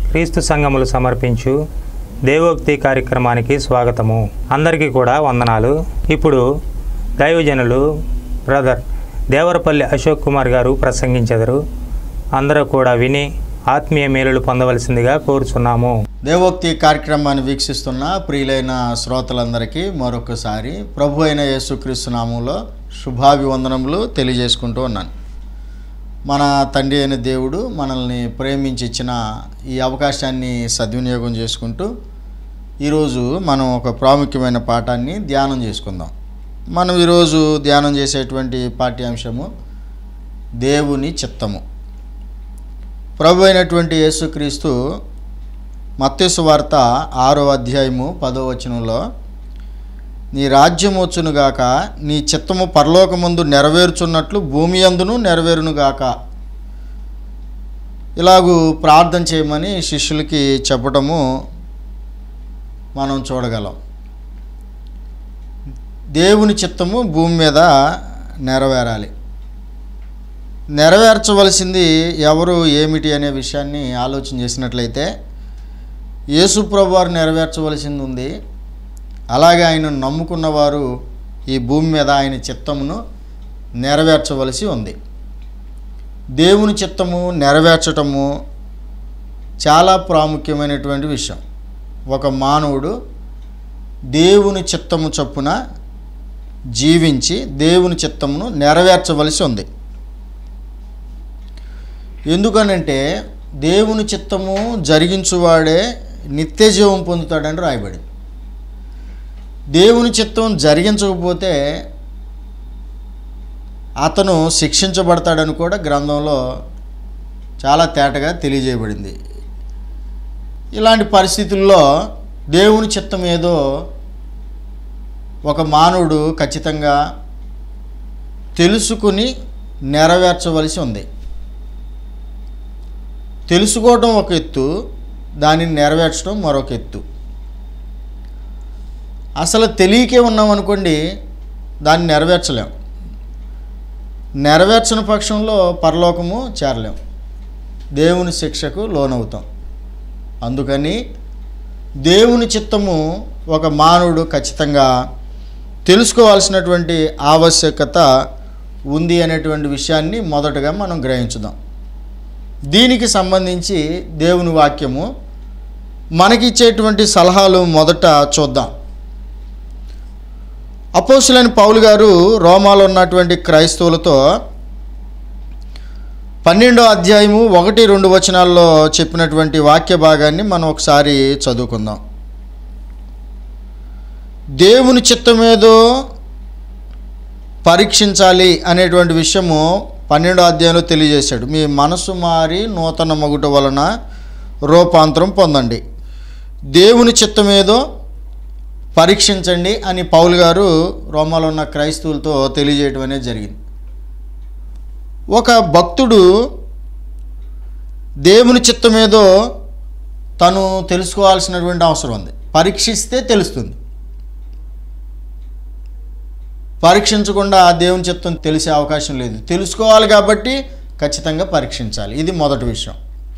క్రీస్తు సంఘములు సమర్పించు దేవోక్తి కార్యక్రమానికి స్వాగతము అందరికీ కూడా వందనాలు ఇప్పుడు దైవజనులు బ్రదర్ దేవరపల్లి అశోక్ కుమార్ గారు ప్రసంగించెదరు అందరూ కూడా విని ఆత్మీయ మేలులు పొందవలసిందిగా కోరుచున్నాము దేవోక్తి కార్యక్రమాన్ని వీక్షిస్తున్న ప్రియులైన శ్రోతలందరికీ మరొకసారి ప్రభు అయిన యేసుక్రీస్తు నామంలో శుభాభివందనములు తెలియజేసుకుంటూ ఉన్నాను మన తండ్రి అయిన దేవుడు మనల్ని ప్రేమించి ఇచ్చిన ఈ అవకాశాన్ని సద్వినియోగం చేసుకుంటూ ఈరోజు మనం ఒక ప్రాముఖ్యమైన పాఠాన్ని ధ్యానం చేసుకుందాం మనం ఈరోజు ధ్యానం చేసేటువంటి పాఠ్యాంశము దేవుని చిత్తము ప్రభు అయినటువంటి యేసుక్రీస్తు మత్తేసు వార్త ఆరో అధ్యాయము పదో వచనంలో నీ రాజ్యం వచ్చునుగాక నీ చిత్తము పరలోకముందు నెరవేర్చున్నట్లు భూమి అందును నెరవేరునుగాక ఇలాగూ ప్రార్థన చేయమని శిష్యులకి చెప్పటము మనం చూడగలం దేవుని చిత్తము భూమి మీద నెరవేరాలి నెరవేర్చవలసింది ఎవరు ఏమిటి అనే విషయాన్ని ఆలోచన చేసినట్లయితే యేసుప్రభు వారు నెరవేర్చవలసింది ఉంది అలాగే ఆయన నమ్ముకున్నవారు ఈ భూమి మీద ఆయన చిత్తమును నెరవేర్చవలసి ఉంది దేవుని చిత్తము నెరవేర్చటము చాలా ప్రాముఖ్యమైనటువంటి విషయం ఒక మానవుడు దేవుని చిత్తము చొప్పున జీవించి దేవుని చిత్తమును నెరవేర్చవలసి ఉంది ఎందుకనంటే దేవుని చిత్తము జరిగించువాడే నిత్య జీవం పొందుతాడని రాయబడింది దేవుని చిత్తం జరిగించకపోతే అతను శిక్షించబడతాడని కూడా గ్రంథంలో చాలా తేటగా తెలియజేయబడింది ఇలాంటి పరిస్థితుల్లో దేవుని చిత్తం ఏదో ఒక మానవుడు ఖచ్చితంగా తెలుసుకుని నెరవేర్చవలసి ఉంది తెలుసుకోవటం ఒక ఎత్తు దానిని నెరవేర్చడం మరొక ఎత్తు అసలు తెలియకే ఉన్నాం అనుకోండి దాన్ని నెరవేర్చలేం నెరవేర్చిన పక్షంలో పరలోకము చేరలేం దేవుని శిక్షకు లోనవుతాం అందుకని దేవుని చిత్తము ఒక మానవుడు ఖచ్చితంగా తెలుసుకోవాల్సినటువంటి ఆవశ్యకత ఉంది అనేటువంటి విషయాన్ని మొదటగా మనం గ్రహించుదాం దీనికి సంబంధించి దేవుని వాక్యము మనకిచ్చేటువంటి సలహాలు మొదట చూద్దాం అపోసులైన పౌలు గారు రోమాలో ఉన్నటువంటి క్రైస్తవులతో పన్నెండో అధ్యాయము ఒకటి రెండు వచనాల్లో చెప్పినటువంటి వాక్య భాగాన్ని మనం ఒకసారి చదువుకుందాం దేవుని చిత్తమేదో పరీక్షించాలి అనేటువంటి విషయము పన్నెండో అధ్యాయంలో తెలియజేశాడు మీ మనసు మారి నూతన మగుట వలన రూపాంతరం పొందండి దేవుని చిత్తమేదో పరీక్షించండి అని పౌలు గారు రోమాలో ఉన్న క్రైస్తవులతో తెలియజేయడం అనేది జరిగింది ఒక భక్తుడు దేవుని చిత్తమేదో తను తెలుసుకోవాల్సినటువంటి అవసరం ఉంది పరీక్షిస్తే తెలుస్తుంది పరీక్షించకుండా ఆ దేవుని చిత్తం తెలిసే అవకాశం లేదు తెలుసుకోవాలి కాబట్టి ఖచ్చితంగా పరీక్షించాలి ఇది మొదటి విషయం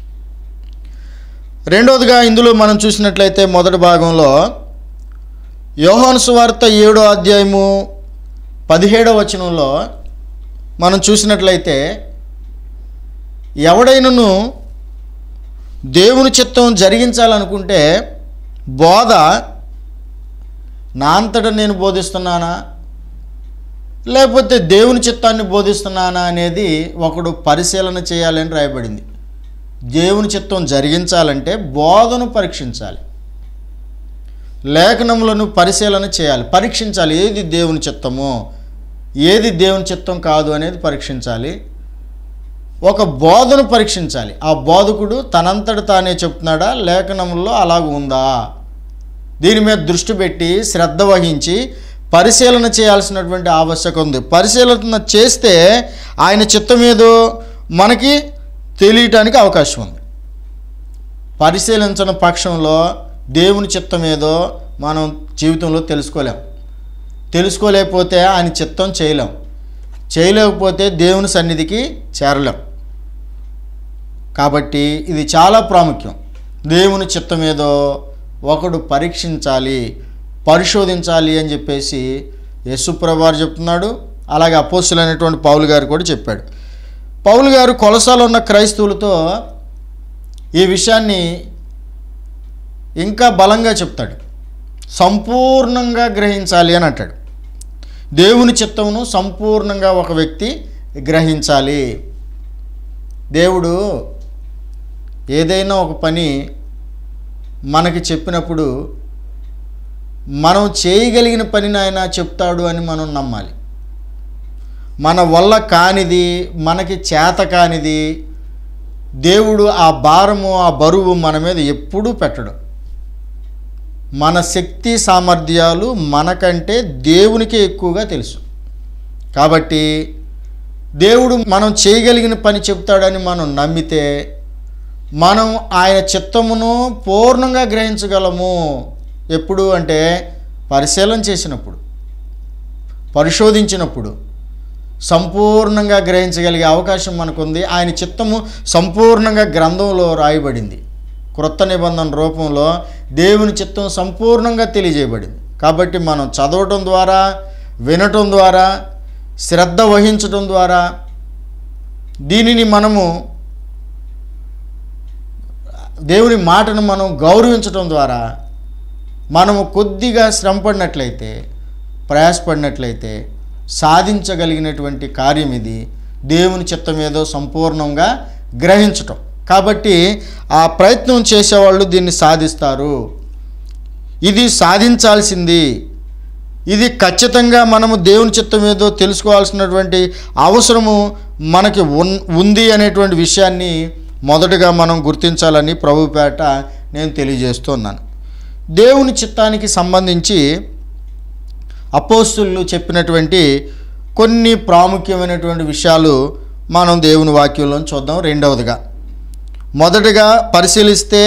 రెండవదిగా ఇందులో మనం చూసినట్లయితే మొదటి భాగంలో యోహాను సువార్త ఏడో అధ్యాయము పదిహేడవ వచనంలో మనం చూసినట్లయితే ఎవడైనను దేవుని చిత్తం జరిగించాలనుకుంటే బోధ నా అంతటా నేను బోధిస్తున్నానా లేకపోతే దేవుని చిత్తాన్ని బోధిస్తున్నానా అనేది ఒకడు పరిశీలన చేయాలని రాయబడింది దేవుని చిత్తం జరిగించాలంటే బోధను పరీక్షించాలి లేఖనములను పరిశీలన చేయాలి పరీక్షించాలి ఏది దేవుని చిత్తమో ఏది దేవుని చిత్తం కాదు అనేది పరీక్షించాలి ఒక బోధను పరీక్షించాలి ఆ బోధకుడు తనంతట తానే చెప్తున్నాడా లేఖనముల్లో అలాగ ఉందా దీని మీద దృష్టి పెట్టి శ్రద్ధ వహించి పరిశీలన చేయాల్సినటువంటి ఆవశ్యకత ఉంది పరిశీలన చేస్తే ఆయన చిత్తం ఏదో మనకి తెలియటానికి అవకాశం ఉంది పరిశీలించిన పక్షంలో దేవుని చిత్తం ఏదో మనం జీవితంలో తెలుసుకోలేం తెలుసుకోలేకపోతే ఆయన చిత్తం చేయలేం చేయలేకపోతే దేవుని సన్నిధికి చేరలేం కాబట్టి ఇది చాలా ప్రాముఖ్యం దేవుని చిత్తం ఏదో ఒకడు పరీక్షించాలి పరిశోధించాలి అని చెప్పేసి యశుప్రభారు చెప్తున్నాడు అలాగే అపోస్తులైనటువంటి పౌలు గారు కూడా చెప్పాడు పౌలు గారు కొలసాలో ఉన్న క్రైస్తవులతో ఈ విషయాన్ని ఇంకా బలంగా చెప్తాడు సంపూర్ణంగా గ్రహించాలి అని అంటాడు దేవుని చిత్తమును సంపూర్ణంగా ఒక వ్యక్తి గ్రహించాలి దేవుడు ఏదైనా ఒక పని మనకి చెప్పినప్పుడు మనం చేయగలిగిన పనిని ఆయన చెప్తాడు అని మనం నమ్మాలి మన వల్ల కానిది మనకి చేత కానిది దేవుడు ఆ భారము ఆ బరువు మన మీద ఎప్పుడూ పెట్టడు మన శక్తి సామర్థ్యాలు మనకంటే దేవునికే ఎక్కువగా తెలుసు కాబట్టి దేవుడు మనం చేయగలిగిన పని చెప్తాడని మనం నమ్మితే మనం ఆయన చిత్తమును పూర్ణంగా గ్రహించగలము ఎప్పుడు అంటే పరిశీలన చేసినప్పుడు పరిశోధించినప్పుడు సంపూర్ణంగా గ్రహించగలిగే అవకాశం మనకుంది ఆయన చిత్తము సంపూర్ణంగా గ్రంథంలో రాయబడింది క్రొత్త నిబంధన రూపంలో దేవుని చిత్తం సంపూర్ణంగా తెలియజేయబడింది కాబట్టి మనం చదవటం ద్వారా వినటం ద్వారా శ్రద్ధ వహించటం ద్వారా దీనిని మనము దేవుని మాటను మనం గౌరవించటం ద్వారా మనము కొద్దిగా శ్రమపడినట్లయితే ప్రయాసపడినట్లయితే సాధించగలిగినటువంటి కార్యం ఇది దేవుని చిత్తం ఏదో సంపూర్ణంగా గ్రహించటం కాబట్టి ఆ ప్రయత్నం చేసేవాళ్ళు దీన్ని సాధిస్తారు ఇది సాధించాల్సింది ఇది ఖచ్చితంగా మనము దేవుని చిత్తం ఏదో తెలుసుకోవాల్సినటువంటి అవసరము మనకి ఉన్ ఉంది అనేటువంటి విషయాన్ని మొదటగా మనం గుర్తించాలని ప్రభుపేట నేను తెలియజేస్తున్నాను దేవుని చిత్తానికి సంబంధించి అపోస్తులు చెప్పినటువంటి కొన్ని ప్రాముఖ్యమైనటువంటి విషయాలు మనం దేవుని వాక్యంలో చూద్దాం రెండవదిగా మొదటగా పరిశీలిస్తే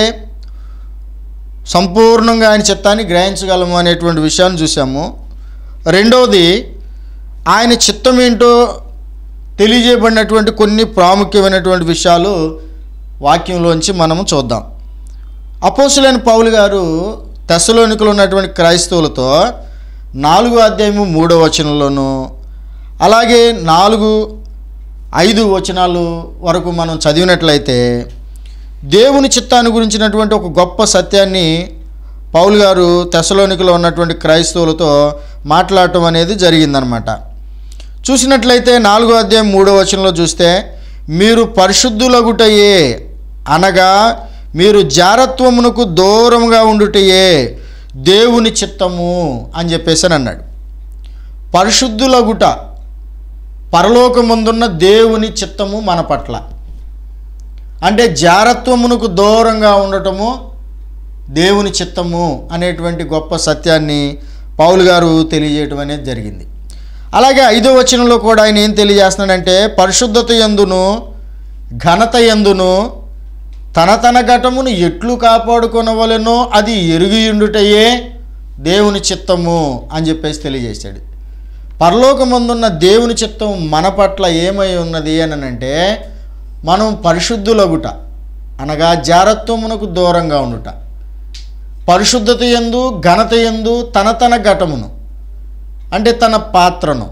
సంపూర్ణంగా ఆయన చిత్తాన్ని గ్రహించగలము అనేటువంటి విషయాన్ని చూసాము రెండవది ఆయన చిత్తం ఏంటో తెలియజేయబడినటువంటి కొన్ని ప్రాముఖ్యమైనటువంటి విషయాలు వాక్యంలోంచి మనము చూద్దాం అపోసులైన పౌలు గారు తెసలోనికలు ఉన్నటువంటి క్రైస్తవులతో నాలుగో అధ్యాయము మూడో వచనంలోను అలాగే నాలుగు ఐదు వచనాలు వరకు మనం చదివినట్లయితే దేవుని చిత్తాన్ని గురించినటువంటి ఒక గొప్ప సత్యాన్ని పౌలు గారు తెసలోనికలో ఉన్నటువంటి క్రైస్తవులతో మాట్లాడటం అనేది జరిగిందనమాట చూసినట్లయితే నాలుగో అధ్యాయం మూడో వచనంలో చూస్తే మీరు పరిశుద్ధులగుటయే అనగా మీరు జారత్వమునకు దూరంగా ఉండుటయే దేవుని చిత్తము అని చెప్పేసి అని అన్నాడు పరిశుద్ధులగుట పరలోకముందున్న దేవుని చిత్తము మన పట్ల అంటే జారత్వమునకు దూరంగా ఉండటము దేవుని చిత్తము అనేటువంటి గొప్ప సత్యాన్ని పౌలు గారు తెలియజేయటం అనేది జరిగింది అలాగే ఐదో వచనంలో కూడా ఆయన ఏం తెలియజేస్తున్నాడంటే పరిశుద్ధత ఎందును ఘనత ఎందును తన తన ఘటమును ఎట్లు కాపాడుకొనవలెనో అది ఎరుగుయుండుటయే దేవుని చిత్తము అని చెప్పేసి తెలియజేశాడు పరలోకమందున్న దేవుని చిత్తం మన పట్ల ఏమై ఉన్నది అని అంటే మనం పరిశుద్ధులగుట అనగా జారత్వమునకు దూరంగా ఉండుట పరిశుద్ధత ఎందు ఘనత ఎందు తన తన ఘటమును అంటే తన పాత్రను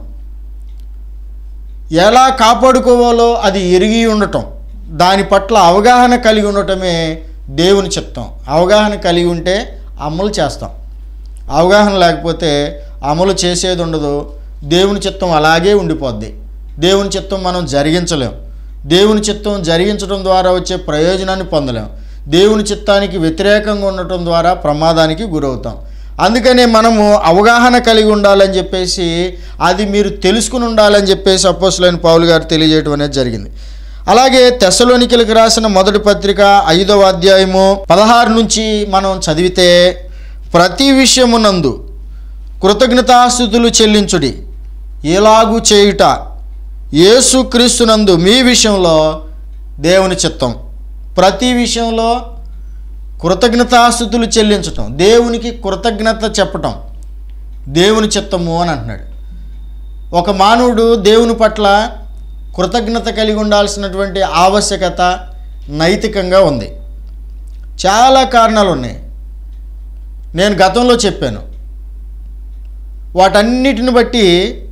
ఎలా కాపాడుకోవాలో అది ఎరిగి ఉండటం దాని పట్ల అవగాహన కలిగి ఉండటమే దేవుని చిత్తం అవగాహన కలిగి ఉంటే అమలు చేస్తాం అవగాహన లేకపోతే అమలు చేసేది ఉండదు దేవుని చిత్తం అలాగే ఉండిపోద్ది దేవుని చిత్తం మనం జరిగించలేం దేవుని చిత్తం జరిగించడం ద్వారా వచ్చే ప్రయోజనాన్ని పొందలేం దేవుని చిత్తానికి వ్యతిరేకంగా ఉండటం ద్వారా ప్రమాదానికి గురవుతాం అందుకనే మనము అవగాహన కలిగి ఉండాలని చెప్పేసి అది మీరు తెలుసుకుని ఉండాలని చెప్పేసి అపోసులైన పౌలు గారు తెలియజేయడం అనేది జరిగింది అలాగే తెసలోనికలకు రాసిన మొదటి పత్రిక ఐదవ అధ్యాయము పదహారు నుంచి మనం చదివితే ప్రతి విషయమునందు కృతజ్ఞతాస్థుతులు చెల్లించుడి ఎలాగూ చేయుట యేసుక్రీస్తునందు మీ విషయంలో దేవుని చిత్తం ప్రతి విషయంలో కృతజ్ఞతాస్థుతులు చెల్లించటం దేవునికి కృతజ్ఞత చెప్పటం దేవుని చిత్తము అని అంటున్నాడు ఒక మానవుడు దేవుని పట్ల కృతజ్ఞత కలిగి ఉండాల్సినటువంటి ఆవశ్యకత నైతికంగా ఉంది చాలా కారణాలు ఉన్నాయి నేను గతంలో చెప్పాను వాటన్నిటిని బట్టి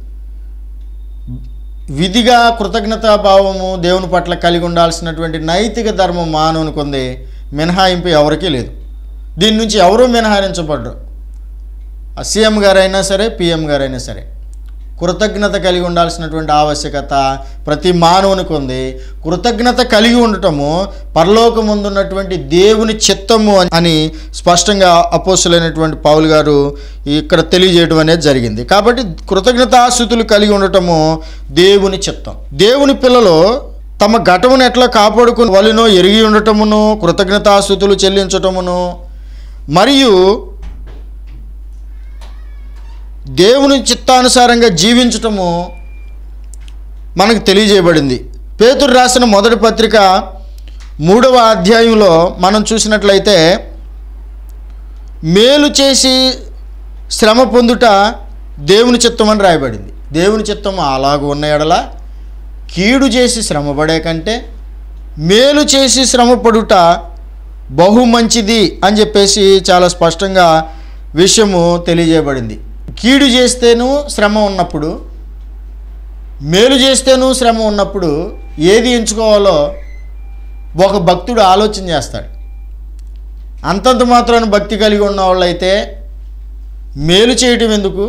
విధిగా కృతజ్ఞతాభావము దేవుని పట్ల కలిగి ఉండాల్సినటువంటి నైతిక ధర్మం మానవునికి ఉంది మినహాయింపు ఎవరికీ లేదు దీని నుంచి ఎవరూ మినహాయించబడ్రు ఆ సీఎం గారైనా సరే పిఎం గారైనా సరే కృతజ్ఞత కలిగి ఉండాల్సినటువంటి ఆవశ్యకత ప్రతి మానవునికి ఉంది కృతజ్ఞత కలిగి ఉండటము పరలోకముందున్నటువంటి దేవుని చిత్తము అని స్పష్టంగా అపోసులైనటువంటి పౌలు గారు ఇక్కడ తెలియజేయడం అనేది జరిగింది కాబట్టి కృతజ్ఞతాస్థుతులు కలిగి ఉండటము దేవుని చిత్తం దేవుని పిల్లలు తమ ఘటమును ఎట్లా కాపాడుకుని వలినో ఎరిగి ఉండటమును కృతజ్ఞతాస్థుతులు చెల్లించటమును మరియు దేవుని చిత్తానుసారంగా జీవించటము మనకు తెలియజేయబడింది పేతురు రాసిన మొదటి పత్రిక మూడవ అధ్యాయంలో మనం చూసినట్లయితే మేలు చేసి శ్రమ పొందుట దేవుని చిత్తం అని రాయబడింది దేవుని చిత్తం అలాగ ఉన్న ఎడల కీడు చేసి శ్రమపడే కంటే మేలు చేసి శ్రమపడుట బహు మంచిది అని చెప్పేసి చాలా స్పష్టంగా విషయము తెలియజేయబడింది కీడు చేస్తేను శ్రమ ఉన్నప్పుడు మేలు చేస్తేను శ్రమ ఉన్నప్పుడు ఏది ఎంచుకోవాలో ఒక భక్తుడు ఆలోచన చేస్తాడు అంతంత మాత్రాన భక్తి కలిగి ఉన్న వాళ్ళైతే మేలు చేయటం ఎందుకు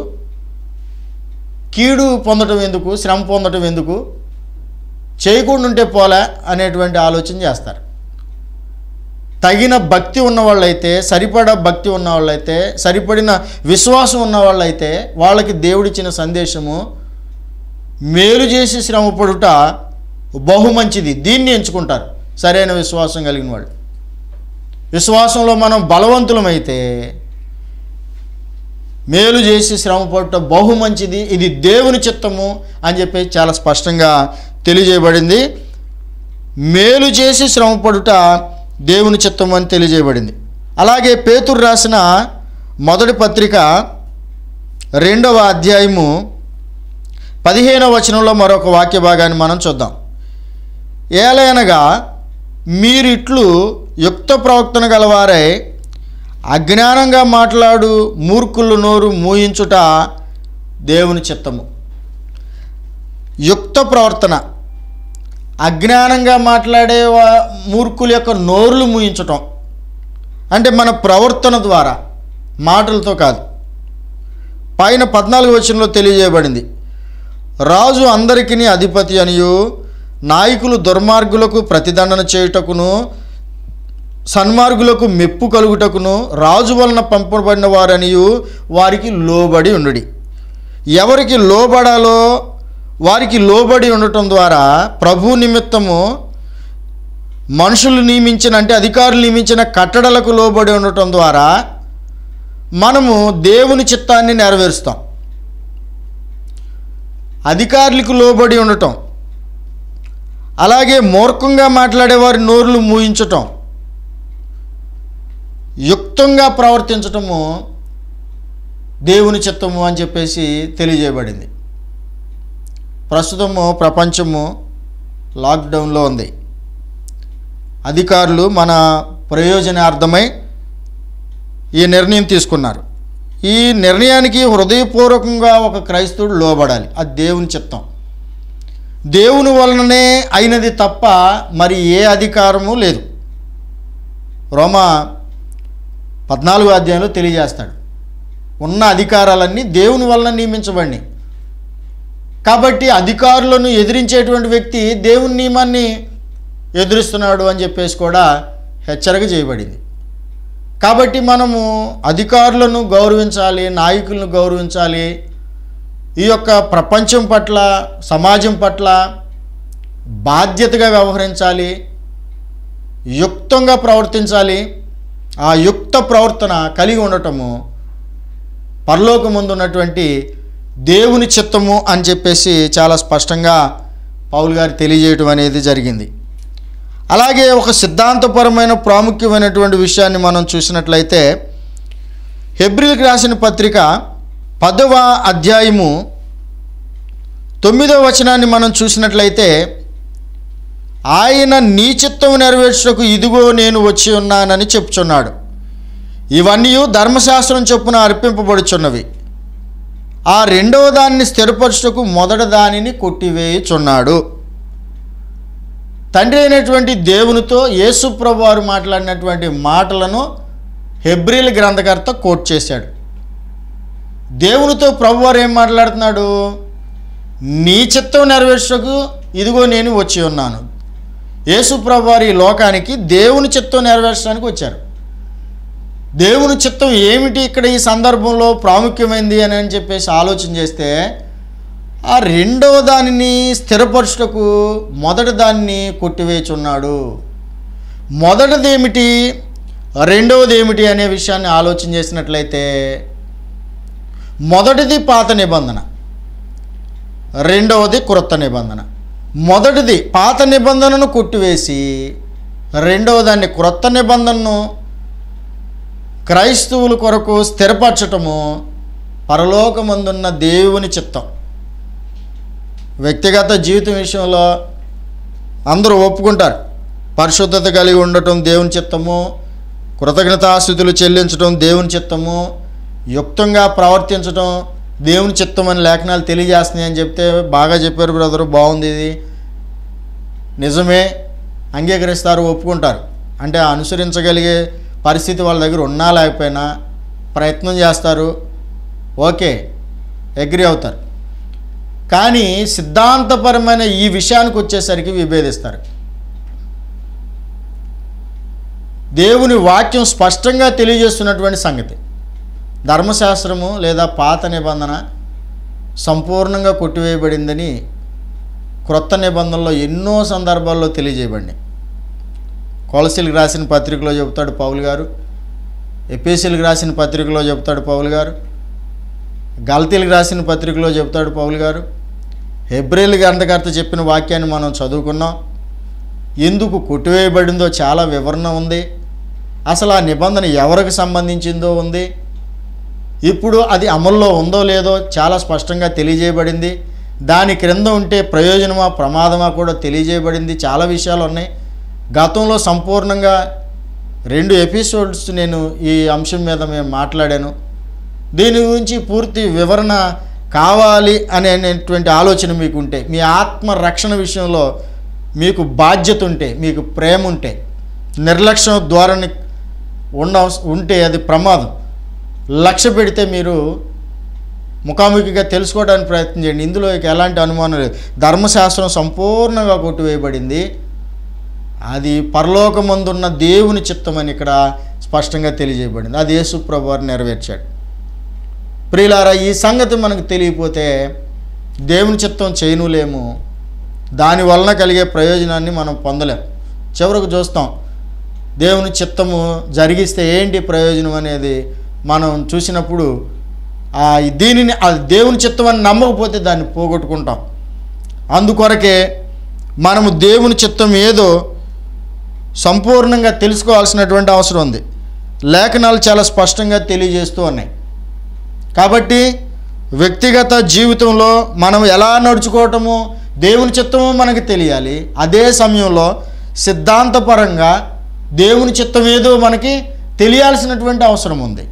కీడు పొందటం ఎందుకు శ్రమ పొందటం ఎందుకు చేయకుండా ఉంటే పోలే అనేటువంటి ఆలోచన చేస్తారు తగిన భక్తి ఉన్న వాళ్ళైతే సరిపడా భక్తి ఉన్న వాళ్ళైతే సరిపడిన విశ్వాసం ఉన్న వాళ్ళైతే వాళ్ళకి దేవుడిచ్చిన సందేశము మేలు చేసి శ్రమపడుట బహు మంచిది దీన్ని ఎంచుకుంటారు సరైన విశ్వాసం కలిగిన వాళ్ళు విశ్వాసంలో మనం బలవంతులమైతే మేలు చేసి శ్రమపడుట బహు మంచిది ఇది దేవుని చిత్తము అని చెప్పి చాలా స్పష్టంగా తెలియజేయబడింది మేలు చేసి శ్రమపడుట దేవుని చిత్తం అని తెలియజేయబడింది అలాగే పేతురు రాసిన మొదటి పత్రిక రెండవ అధ్యాయము పదిహేనవ వచనంలో మరొక వాక్య భాగాన్ని మనం చూద్దాం ఏలయనగా మీరిట్లు యుక్త ప్రవక్తన గలవారై అజ్ఞానంగా మాట్లాడు మూర్ఖులు నోరు మూయించుట దేవుని చిత్తము యుక్త ప్రవర్తన అజ్ఞానంగా మాట్లాడే వా- మూర్ఖుల యొక్క నోరులు మూయించటం అంటే మన ప్రవర్తన ద్వారా మాటలతో కాదు పైన పద్నాలుగు వచనంలో తెలియజేయబడింది రాజు అందరికీ అధిపతి అనియు నాయకులు దుర్మార్గులకు ప్రతిదండన చేయుటకును సన్మార్గులకు మెప్పు కలుగుటకును రాజు వలన పంపబడిన వారనియు వారికి లోబడి ఉండుడి ఎవరికి లోబడాలో వారికి లోబడి ఉండటం ద్వారా ప్రభు నిమిత్తము మనుషులు నియమించిన అంటే అధికారులు నియమించిన కట్టడలకు లోబడి ఉండటం ద్వారా మనము దేవుని చిత్తాన్ని నెరవేరుస్తాం అధికారులకు లోబడి ఉండటం అలాగే మూర్ఖంగా మాట్లాడేవారి నోరులు మూయించటం యుక్తంగా ప్రవర్తించటము దేవుని చిత్తము అని చెప్పేసి తెలియజేయబడింది ప్రస్తుతము ప్రపంచము లాక్డౌన్లో ఉంది అధికారులు మన ప్రయోజనార్థమై ఈ నిర్ణయం తీసుకున్నారు ఈ నిర్ణయానికి హృదయపూర్వకంగా ఒక క్రైస్తవుడు లోబడాలి అది దేవుని చిత్తం దేవుని వలననే అయినది తప్ప మరి ఏ అధికారము లేదు రోమా పద్నాలుగో అధ్యాయంలో తెలియజేస్తాడు ఉన్న అధికారాలన్నీ దేవుని వలన నియమించబడినాయి కాబట్టి అధికారులను ఎదిరించేటువంటి వ్యక్తి దేవుని నియమాన్ని ఎదురిస్తున్నాడు అని చెప్పేసి కూడా హెచ్చరిక చేయబడింది కాబట్టి మనము అధికారులను గౌరవించాలి నాయకులను గౌరవించాలి ఈ యొక్క ప్రపంచం పట్ల సమాజం పట్ల బాధ్యతగా వ్యవహరించాలి యుక్తంగా ప్రవర్తించాలి ఆ యుక్త ప్రవర్తన కలిగి ఉండటము పరలోకముందు ఉన్నటువంటి దేవుని చిత్తము అని చెప్పేసి చాలా స్పష్టంగా పౌలు గారు తెలియజేయటం అనేది జరిగింది అలాగే ఒక సిద్ధాంతపరమైన ప్రాముఖ్యమైనటువంటి విషయాన్ని మనం చూసినట్లయితే హెబ్రిల్కి రాసిన పత్రిక పదవ అధ్యాయము తొమ్మిదవ వచనాన్ని మనం చూసినట్లయితే ఆయన నీ చిత్తము నెరవేర్చుటకు ఇదిగో నేను వచ్చి ఉన్నానని చెప్పుచున్నాడు ఇవన్నీ ధర్మశాస్త్రం చొప్పున అర్పింపబడుచున్నవి ఆ రెండవ దానిని స్థిరపరచుటకు మొదటి దానిని కొట్టివేయుచున్నాడు తండ్రి అయినటువంటి దేవునితో యేసుప్రభు వారు మాట్లాడినటువంటి మాటలను హెబ్రిల్ గ్రంథకర్త కోట్ చేశాడు దేవునితో ప్రభువారు ఏం మాట్లాడుతున్నాడు నీ చిత్తం నెరవేర్చకు ఇదిగో నేను వచ్చి ఉన్నాను యేసు ప్రభువారు ఈ లోకానికి దేవుని చిత్తం నెరవేర్చడానికి వచ్చారు దేవుని చిత్తం ఏమిటి ఇక్కడ ఈ సందర్భంలో ప్రాముఖ్యమైంది అని అని చెప్పేసి ఆలోచన చేస్తే ఆ రెండవ దానిని స్థిరపరచుటకు మొదటి దాన్ని కొట్టివేచున్నాడు మొదటిది ఏమిటి రెండవది ఏమిటి అనే విషయాన్ని ఆలోచన చేసినట్లయితే మొదటిది పాత నిబంధన రెండవది క్రొత్త నిబంధన మొదటిది పాత నిబంధనను కొట్టివేసి రెండవ దాన్ని క్రొత్త నిబంధనను క్రైస్తవుల కొరకు స్థిరపరచటము పరలోకమందున్న దేవుని చిత్తం వ్యక్తిగత జీవితం విషయంలో అందరూ ఒప్పుకుంటారు పరిశుద్ధత కలిగి ఉండటం దేవుని చిత్తము కృతజ్ఞతాస్థుతులు చెల్లించడం దేవుని చిత్తము యుక్తంగా ప్రవర్తించడం దేవుని చిత్తం అని లేఖనాలు తెలియజేస్తున్నాయి అని చెప్తే బాగా చెప్పారు బ్రదరు బాగుంది ఇది నిజమే అంగీకరిస్తారు ఒప్పుకుంటారు అంటే అనుసరించగలిగే పరిస్థితి వాళ్ళ దగ్గర ఉన్నా లేకపోయినా ప్రయత్నం చేస్తారు ఓకే అగ్రి అవుతారు కానీ సిద్ధాంతపరమైన ఈ విషయానికి వచ్చేసరికి విభేదిస్తారు దేవుని వాక్యం స్పష్టంగా తెలియజేస్తున్నటువంటి సంగతి ధర్మశాస్త్రము లేదా పాత నిబంధన సంపూర్ణంగా కొట్టివేయబడిందని క్రొత్త నిబంధనలో ఎన్నో సందర్భాల్లో తెలియజేయబడింది కొలసీలకు రాసిన పత్రికలో చెబుతాడు పౌలు గారు ఎపిఎస్సీలకు రాసిన పత్రికలో చెబుతాడు పౌలు గారు గల్తీలకు రాసిన పత్రికలో చెబుతాడు పౌలు గారు హెబ్రిల్ గ్రంథకర్త చెప్పిన వాక్యాన్ని మనం చదువుకున్నాం ఎందుకు కొట్టివేయబడిందో చాలా వివరణ ఉంది అసలు ఆ నిబంధన ఎవరికి సంబంధించిందో ఉంది ఇప్పుడు అది అమల్లో ఉందో లేదో చాలా స్పష్టంగా తెలియజేయబడింది దాని క్రింద ఉంటే ప్రయోజనమా ప్రమాదమా కూడా తెలియజేయబడింది చాలా విషయాలు ఉన్నాయి గతంలో సంపూర్ణంగా రెండు ఎపిసోడ్స్ నేను ఈ అంశం మీద మేము మాట్లాడాను దీని గురించి పూర్తి వివరణ కావాలి అనేటువంటి ఆలోచన మీకు ఉంటే మీ ఆత్మ రక్షణ విషయంలో మీకు బాధ్యత ఉంటే మీకు ప్రేమ ఉంటే నిర్లక్ష్యం ధోరణి ఉండ ఉంటే అది ప్రమాదం లక్ష్య పెడితే మీరు ముఖాముఖిగా తెలుసుకోవడానికి ప్రయత్నం చేయండి ఇందులో ఇక ఎలాంటి అనుమానం లేదు ధర్మశాస్త్రం సంపూర్ణంగా కొట్టివేయబడింది అది పరలోకమందున్న దేవుని చిత్తమని ఇక్కడ స్పష్టంగా తెలియజేయబడింది అది యేసుప్రభు వారు నెరవేర్చాడు ప్రియులారా ఈ సంగతి మనకు తెలియకపోతే దేవుని చిత్తం చేయనులేము దాని వలన కలిగే ప్రయోజనాన్ని మనం పొందలేం చివరకు చూస్తాం దేవుని చిత్తము జరిగిస్తే ఏంటి ప్రయోజనం అనేది మనం చూసినప్పుడు ఆ దీనిని ఆ దేవుని చిత్తం అని నమ్మకపోతే దాన్ని పోగొట్టుకుంటాం అందుకొరకే మనము దేవుని చిత్తం ఏదో సంపూర్ణంగా తెలుసుకోవాల్సినటువంటి అవసరం ఉంది లేఖనాలు చాలా స్పష్టంగా తెలియజేస్తూ ఉన్నాయి కాబట్టి వ్యక్తిగత జీవితంలో మనం ఎలా నడుచుకోవటము దేవుని చిత్తము మనకు తెలియాలి అదే సమయంలో సిద్ధాంతపరంగా దేవుని చిత్తం ఏదో మనకి తెలియాల్సినటువంటి అవసరం ఉంది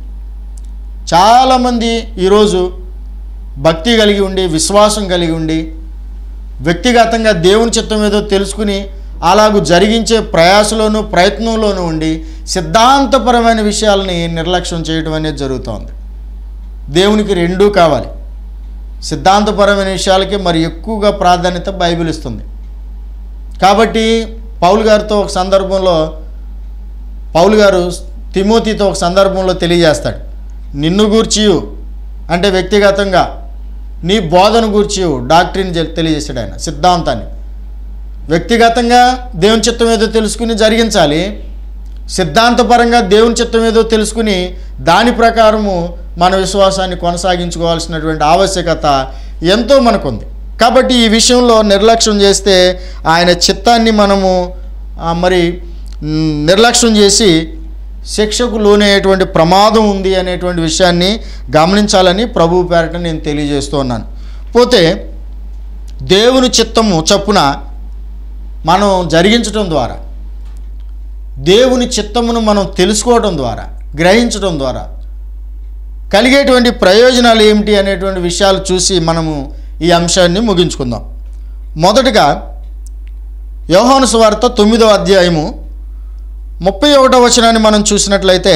చాలామంది ఈరోజు భక్తి కలిగి ఉండి విశ్వాసం కలిగి ఉండి వ్యక్తిగతంగా దేవుని చిత్తం ఏదో తెలుసుకుని అలాగూ జరిగించే ప్రయాసలోనూ ప్రయత్నంలోనూ ఉండి సిద్ధాంతపరమైన విషయాలని నిర్లక్ష్యం చేయడం అనేది జరుగుతోంది దేవునికి రెండూ కావాలి సిద్ధాంతపరమైన విషయాలకి మరి ఎక్కువగా ప్రాధాన్యత బైబిల్ ఇస్తుంది కాబట్టి పౌలు గారితో ఒక సందర్భంలో పౌలు గారు తిమోతితో ఒక సందర్భంలో తెలియజేస్తాడు నిన్ను గూర్చియు అంటే వ్యక్తిగతంగా నీ బోధన గూర్చి డాక్టరీని తెలియజేశాడు ఆయన సిద్ధాంతాన్ని వ్యక్తిగతంగా దేవుని చిత్తం ఏదో తెలుసుకుని జరిగించాలి సిద్ధాంతపరంగా దేవుని చిత్తం ఏదో తెలుసుకుని దాని ప్రకారము మన విశ్వాసాన్ని కొనసాగించుకోవాల్సినటువంటి ఆవశ్యకత ఎంతో మనకుంది కాబట్టి ఈ విషయంలో నిర్లక్ష్యం చేస్తే ఆయన చిత్తాన్ని మనము ఆ, మరి మ్, నిర్లక్ష్యం చేసి శిక్షకు లోనయ్యేటువంటి ప్రమాదం ఉంది అనేటువంటి విషయాన్ని గమనించాలని ప్రభు పేరట నేను తెలియజేస్తూ ఉన్నాను పోతే దేవుని చిత్తము చప్పున మనం జరిగించడం ద్వారా దేవుని చిత్తమును మనం తెలుసుకోవడం ద్వారా గ్రహించడం ద్వారా కలిగేటువంటి ప్రయోజనాలు ఏమిటి అనేటువంటి విషయాలు చూసి మనము ఈ అంశాన్ని ముగించుకుందాం మొదటగా యోహాను సువార్త తొమ్మిదవ అధ్యాయము ముప్పై ఒకటో వచనాన్ని మనం చూసినట్లయితే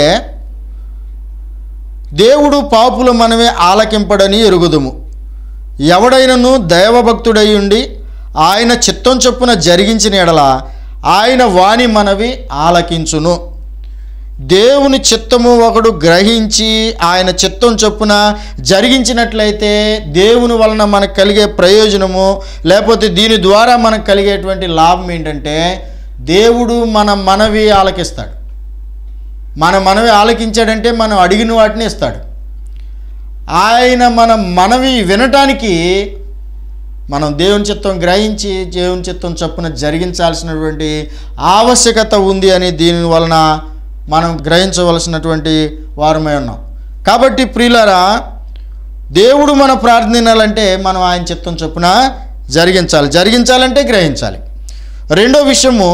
దేవుడు పాపులు మనమే ఆలకింపడని ఎరుగుదుము ఎవడైనను దైవభక్తుడై ఉండి ఆయన చిత్తం చొప్పున జరిగించిన ఎడల ఆయన వాణి మనవి ఆలకించును దేవుని చిత్తము ఒకడు గ్రహించి ఆయన చిత్తం చొప్పున జరిగించినట్లయితే దేవుని వలన మనకు కలిగే ప్రయోజనము లేకపోతే దీని ద్వారా మనకు కలిగేటువంటి లాభం ఏంటంటే దేవుడు మన మనవి ఆలకిస్తాడు మన మనవి ఆలకించాడంటే మనం అడిగిన వాటిని ఇస్తాడు ఆయన మన మనవి వినటానికి మనం దేవుని చిత్తం గ్రహించి దేవుని చిత్తం చొప్పున జరిగించాల్సినటువంటి ఆవశ్యకత ఉంది అని దీని వలన మనం గ్రహించవలసినటువంటి వారమై ఉన్నాం కాబట్టి ప్రియులారా దేవుడు మన ప్రార్థనలంటే మనం ఆయన చిత్తం చొప్పున జరిగించాలి జరిగించాలంటే గ్రహించాలి రెండో విషయము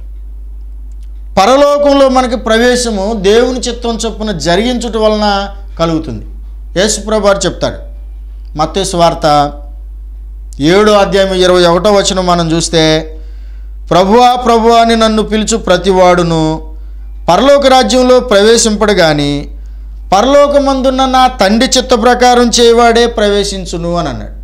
పరలోకంలో మనకి ప్రవేశము దేవుని చిత్తం చొప్పున జరిగించుట వలన కలుగుతుంది యేసుప్రభు వారు చెప్తాడు మత్తయి వార్త ఏడో అధ్యాయం ఇరవై ఒకటో వచనం మనం చూస్తే ప్రభువా ప్రభువా అని నన్ను పిలుచు ప్రతివాడును పరలోక రాజ్యంలో ప్రవేశింపడు కానీ పరలోకమందున్న నా తండ్రి చిత్త ప్రకారం చేయవాడే ప్రవేశించును అని అన్నాడు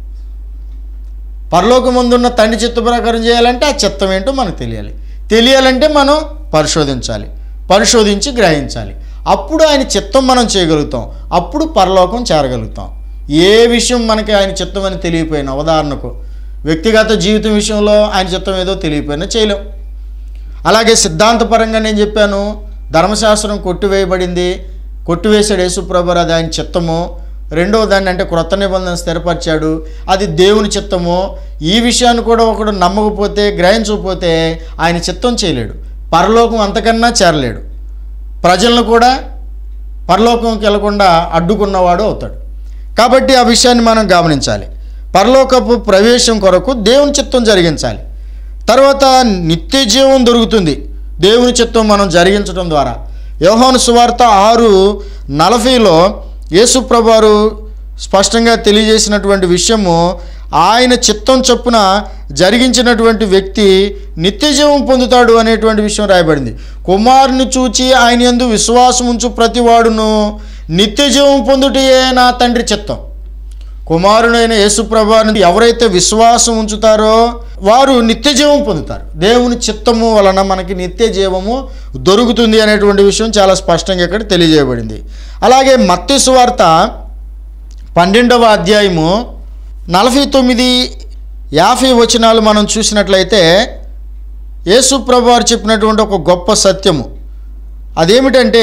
పరలోకమందున్న తండ్రి చిత్త ప్రకారం చేయాలంటే ఆ చిత్తం ఏంటో మనకు తెలియాలి తెలియాలంటే మనం పరిశోధించాలి పరిశోధించి గ్రహించాలి అప్పుడు ఆయన చిత్తం మనం చేయగలుగుతాం అప్పుడు పరలోకం చేరగలుగుతాం ఏ విషయం మనకి ఆయన చిత్తం అని తెలియపోయినా ఉదాహరణకు వ్యక్తిగత జీవితం విషయంలో ఆయన చిత్తం ఏదో తెలియపోయినా చేయలేం అలాగే సిద్ధాంతపరంగా నేను చెప్పాను ధర్మశాస్త్రం కొట్టివేయబడింది కొట్టివేశాడు యేసుప్రభు అది ఆయన చిత్తము రెండవ దాన్ని అంటే క్రొత్త నిబంధన స్థిరపరిచాడు అది దేవుని చిత్తము ఈ విషయాన్ని కూడా ఒకడు నమ్మకపోతే గ్రహించకపోతే ఆయన చిత్తం చేయలేడు పరలోకం అంతకన్నా చేరలేడు ప్రజలను కూడా పరలోకంకి వెళ్లకుండా అడ్డుకున్నవాడు అవుతాడు కాబట్టి ఆ విషయాన్ని మనం గమనించాలి పరలోకపు ప్రవేశం కొరకు దేవుని చిత్తం జరిగించాలి తర్వాత నిత్య జీవం దొరుకుతుంది దేవుని చిత్తం మనం జరిగించడం ద్వారా యోహాను సువార్త ఆరు నలభైలో యేసుప్రభు వారు స్పష్టంగా తెలియజేసినటువంటి విషయము ఆయన చిత్తం చొప్పున జరిగించినటువంటి వ్యక్తి నిత్య జీవం పొందుతాడు అనేటువంటి విషయం రాయబడింది కుమారుని చూచి ఆయన యందు విశ్వాసం ఉంచు ప్రతివాడును నిత్య జీవం పొందుటయే నా తండ్రి చిత్తం కుమారుడైన యేసుప్రభాని ఎవరైతే విశ్వాసం ఉంచుతారో వారు నిత్య జీవం పొందుతారు దేవుని చిత్తము వలన మనకి నిత్య జీవము దొరుకుతుంది అనేటువంటి విషయం చాలా స్పష్టంగా ఇక్కడ తెలియజేయబడింది అలాగే మత్తి సువార్త పన్నెండవ అధ్యాయము నలభై తొమ్మిది యాభై వచనాలు మనం చూసినట్లయితే యేసుప్రభు వారు చెప్పినటువంటి ఒక గొప్ప సత్యము అదేమిటంటే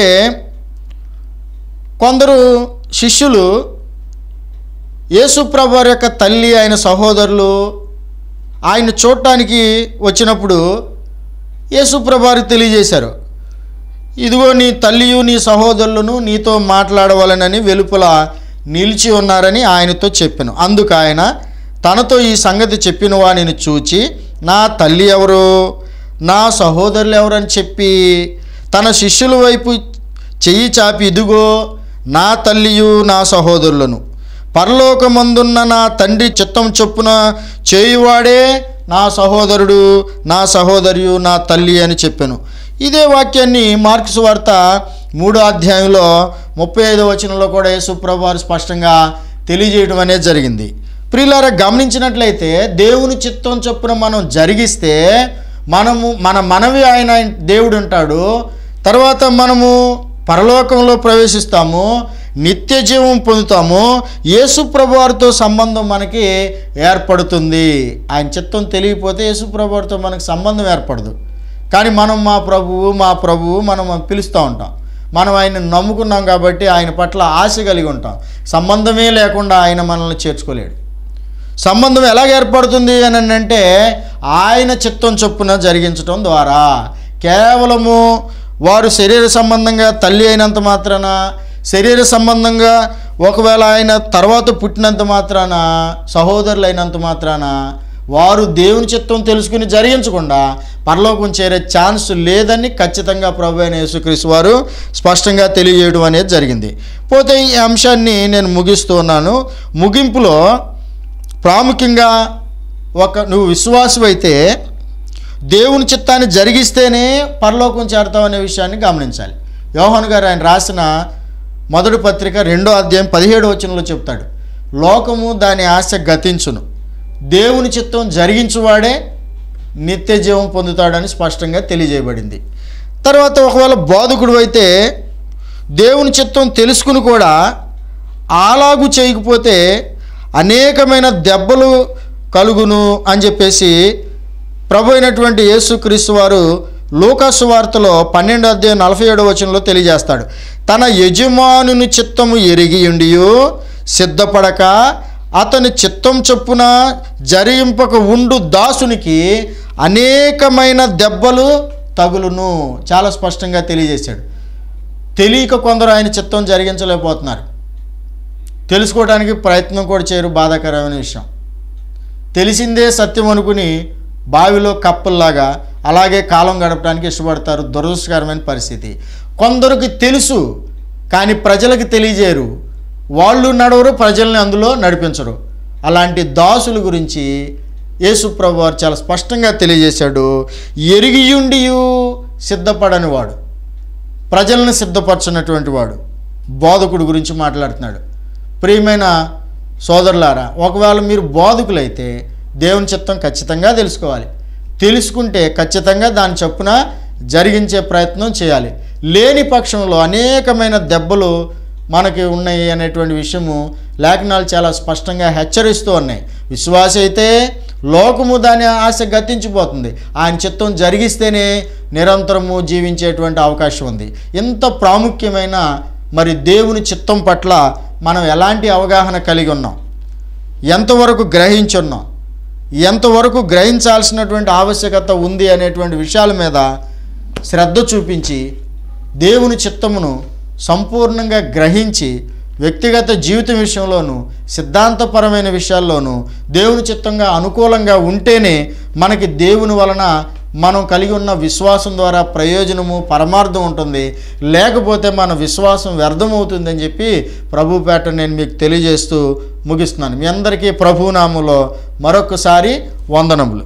కొందరు శిష్యులు యేసుప్రభు వారి యొక్క తల్లి ఆయన సహోదరులు ఆయన చూడటానికి వచ్చినప్పుడు యేసుప్రభు వారికి తెలియజేశారు ఇదిగో నీ తల్లియు నీ సహోదరులను నీతో మాట్లాడవాలనని వెలుపల నిలిచి ఉన్నారని ఆయనతో చెప్పాను అందుకు ఆయన తనతో ఈ సంగతి చెప్పిన వాడిని చూచి నా తల్లి ఎవరు నా సహోదరులు ఎవరని చెప్పి తన శిష్యుల వైపు చెయ్యి చాపి ఇదిగో నా తల్లియు నా సహోదరులను పరలోకమందున్న నా తండ్రి చిత్తం చొప్పున చేయువాడే నా సహోదరుడు నా సహోదరియు నా తల్లి అని చెప్పాను ఇదే వాక్యాన్ని మార్క్స్ వార్త మూడో అధ్యాయంలో ముప్పై ఐదో వచనంలో కూడా యేసుప్రభు వారు స్పష్టంగా తెలియజేయడం అనేది జరిగింది ప్రియులారా గమనించినట్లయితే దేవుని చిత్తం చొప్పున మనం జరిగిస్తే మనము మన మనవి ఆయన దేవుడు ఉంటాడు తర్వాత మనము పరలోకంలో ప్రవేశిస్తాము నిత్య జీవం పొందుతాము యేసు ప్రభువారితో సంబంధం మనకి ఏర్పడుతుంది ఆయన చిత్తం తెలియకపోతే యేసు ప్రభువారితో మనకు సంబంధం ఏర్పడదు కానీ మనం మా ప్రభువు మా ప్రభువు మనం పిలుస్తూ ఉంటాం మనం ఆయన నమ్ముకున్నాం కాబట్టి ఆయన పట్ల ఆశ కలిగి ఉంటాం సంబంధమే లేకుండా ఆయన మనల్ని చేర్చుకోలేడు సంబంధం ఎలా ఏర్పడుతుంది అని అంటే ఆయన చిత్తం చొప్పున జరిగించడం ద్వారా కేవలము వారు శరీర సంబంధంగా తల్లి అయినంత మాత్రాన శరీర సంబంధంగా ఒకవేళ ఆయన తర్వాత పుట్టినంత మాత్రాన సహోదరులు అయినంత మాత్రాన వారు దేవుని చిత్తం తెలుసుకుని జరిగించకుండా పరలోకం చేరే ఛాన్స్ లేదని ఖచ్చితంగా ప్రభు అయిన యేసుక్రీస్తు వారు స్పష్టంగా తెలియజేయడం అనేది జరిగింది పోతే ఈ అంశాన్ని నేను ముగిస్తూ ఉన్నాను ముగింపులో ప్రాముఖ్యంగా ఒక నువ్వు విశ్వాసమైతే దేవుని చిత్తాన్ని జరిగిస్తేనే పరలోకం చేరతావు అనే విషయాన్ని గమనించాలి యోహాను గారు ఆయన రాసిన మొదటి పత్రిక రెండో అధ్యాయం పదిహేడు వచనంలో చెప్తాడు లోకము దాని ఆశ గతించును దేవుని చిత్తం జరిగించువాడే నిత్య జీవం పొందుతాడని స్పష్టంగా తెలియజేయబడింది తర్వాత ఒకవేళ బోధకుడు అయితే దేవుని చిత్తం తెలుసుకుని కూడా అలాగు చేయకపోతే అనేకమైన దెబ్బలు కలుగును అని చెప్పేసి ప్రభు అయినటువంటి యేసుక్రీస్తు వారు లూకాసు వార్తలో పన్నెండు అధ్యాయం నలభై ఏడవ వచనంలో తెలియజేస్తాడు తన యజమానుని చిత్తము ఎరిగి ఉండియు సిద్ధపడక అతని చిత్తం చొప్పున జరింపక ఉండు దాసునికి అనేకమైన దెబ్బలు తగులును చాలా స్పష్టంగా తెలియజేశాడు తెలియక కొందరు ఆయన చిత్తం జరిగించలేకపోతున్నారు తెలుసుకోవడానికి ప్రయత్నం కూడా చేయరు బాధాకరమైన విషయం తెలిసిందే సత్యం అనుకుని బావిలో కప్పల్లాగా అలాగే కాలం గడపడానికి ఇష్టపడతారు దురదృష్టకరమైన పరిస్థితి కొందరికి తెలుసు కానీ ప్రజలకు తెలియజేయరు వాళ్ళు నడవరు ప్రజల్ని అందులో నడిపించరు అలాంటి దాసుల గురించి యేసుప్రభు వారు చాలా స్పష్టంగా తెలియజేశాడు ఎరిగియుండియు సిద్ధపడని వాడు ప్రజలను సిద్ధపరచినటువంటి వాడు బోధకుడు గురించి మాట్లాడుతున్నాడు ప్రియమైన సోదరులారా ఒకవేళ మీరు బోధకులైతే దేవుని చిత్తం ఖచ్చితంగా తెలుసుకోవాలి తెలుసుకుంటే ఖచ్చితంగా దాని చొప్పున జరిగించే ప్రయత్నం చేయాలి లేని పక్షంలో అనేకమైన దెబ్బలు మనకి ఉన్నాయి అనేటువంటి విషయము లేఖనాలు చాలా స్పష్టంగా హెచ్చరిస్తూ ఉన్నాయి విశ్వాస అయితే లోకము దాని ఆశ గతించిపోతుంది ఆయన చిత్తం జరిగిస్తేనే నిరంతరము జీవించేటువంటి అవకాశం ఉంది ఇంత ప్రాముఖ్యమైన మరి దేవుని చిత్తం పట్ల మనం ఎలాంటి అవగాహన కలిగి ఉన్నాం ఎంతవరకు గ్రహించున్నాం ఎంతవరకు గ్రహించాల్సినటువంటి ఆవశ్యకత ఉంది అనేటువంటి విషయాల మీద శ్రద్ధ చూపించి దేవుని చిత్తమును సంపూర్ణంగా గ్రహించి వ్యక్తిగత జీవితం విషయంలోనూ సిద్ధాంతపరమైన విషయాల్లోనూ దేవుని చిత్తంగా అనుకూలంగా ఉంటేనే మనకి దేవుని వలన మనం కలిగి ఉన్న విశ్వాసం ద్వారా ప్రయోజనము పరమార్థం ఉంటుంది లేకపోతే మన విశ్వాసం వ్యర్థమవుతుందని చెప్పి ప్రభుపేట నేను మీకు తెలియజేస్తూ ముగిస్తున్నాను మీ అందరికీ ప్రభునామంలో మరొకసారి వందనములు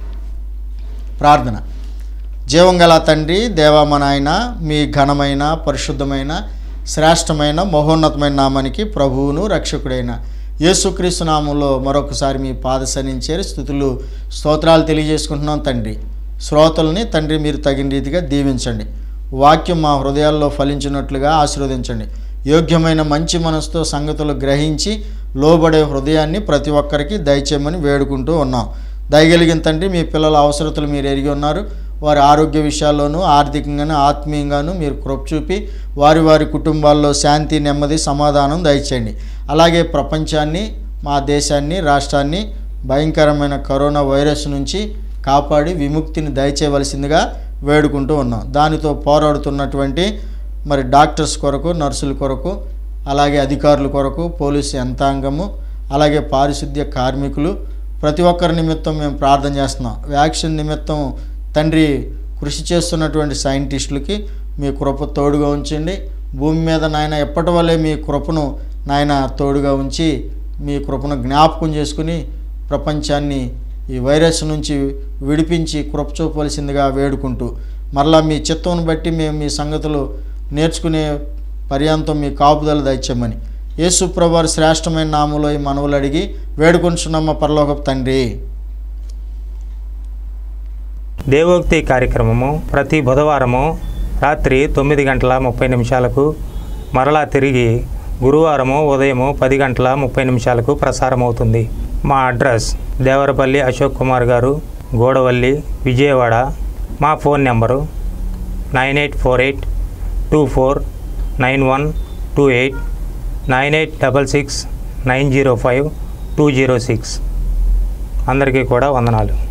ప్రార్థన జీవం గల తండ్రి దేవా నాయన మీ ఘనమైన పరిశుద్ధమైన శ్రేష్టమైన మహోన్నతమైన నామానికి ప్రభువును రక్షకుడైన యేసుక్రీస్తు నామంలో మరొకసారి మీ పాద సన్నించేరి స్థుతులు స్తోత్రాలు తెలియజేసుకుంటున్నాం తండ్రి శ్రోతల్ని తండ్రి మీరు తగిన రీతిగా దీవించండి వాక్యం మా హృదయాల్లో ఫలించినట్లుగా ఆశీర్వదించండి యోగ్యమైన మంచి మనసుతో సంగతులు గ్రహించి లోబడే హృదయాన్ని ప్రతి ఒక్కరికి దయచేయమని వేడుకుంటూ ఉన్నాం దయగలిగిన తండ్రి మీ పిల్లల అవసరతలు మీరు ఎరిగి ఉన్నారు వారి ఆరోగ్య విషయాల్లోనూ ఆర్థికంగాను ఆత్మీయంగాను మీరు కృప చూపి వారి వారి కుటుంబాల్లో శాంతి నెమ్మది సమాధానం దయచేయండి అలాగే ప్రపంచాన్ని మా దేశాన్ని రాష్ట్రాన్ని భయంకరమైన కరోనా వైరస్ నుంచి కాపాడి విముక్తిని దయచేయవలసిందిగా వేడుకుంటూ ఉన్నాం దానితో పోరాడుతున్నటువంటి మరి డాక్టర్స్ కొరకు నర్సుల కొరకు అలాగే అధికారుల కొరకు పోలీసు యంత్రాంగము అలాగే పారిశుద్ధ్య కార్మికులు ప్రతి ఒక్కరి నిమిత్తం మేము ప్రార్థన చేస్తున్నాం వ్యాక్సిన్ నిమిత్తం తండ్రి కృషి చేస్తున్నటువంటి సైంటిస్టులకి మీ కృప తోడుగా ఉంచండి భూమి మీద నాయన ఎప్పటి వల్లే మీ కృపను నాయన తోడుగా ఉంచి మీ కృపను జ్ఞాపకం చేసుకుని ప్రపంచాన్ని ఈ వైరస్ నుంచి విడిపించి కృప చూపవలసిందిగా వేడుకుంటూ మరలా మీ చిత్తం బట్టి మేము మీ సంగతులు నేర్చుకునే పర్యాంతం మీ కాపుదల దయచేయమని యేసు ప్రభువారి శ్రేష్టమైన నామంలో ఈ మనవులు అడిగి వేడుకొంచున్నమ్మ పరలోకపు తండ్రి దేవోక్తి కార్యక్రమము ప్రతి బుధవారము రాత్రి తొమ్మిది గంటల ముప్పై నిమిషాలకు మరలా తిరిగి గురువారము ఉదయము పది గంటల ముప్పై నిమిషాలకు ప్రసారమవుతుంది మా అడ్రస్ దేవరపల్లి అశోక్ కుమార్ గారు గోడవల్లి విజయవాడ మా phone number nine eight four eight two four nine one two eight nine eight double six nine zero five two zero six అందరికీ కూడా వందనాలు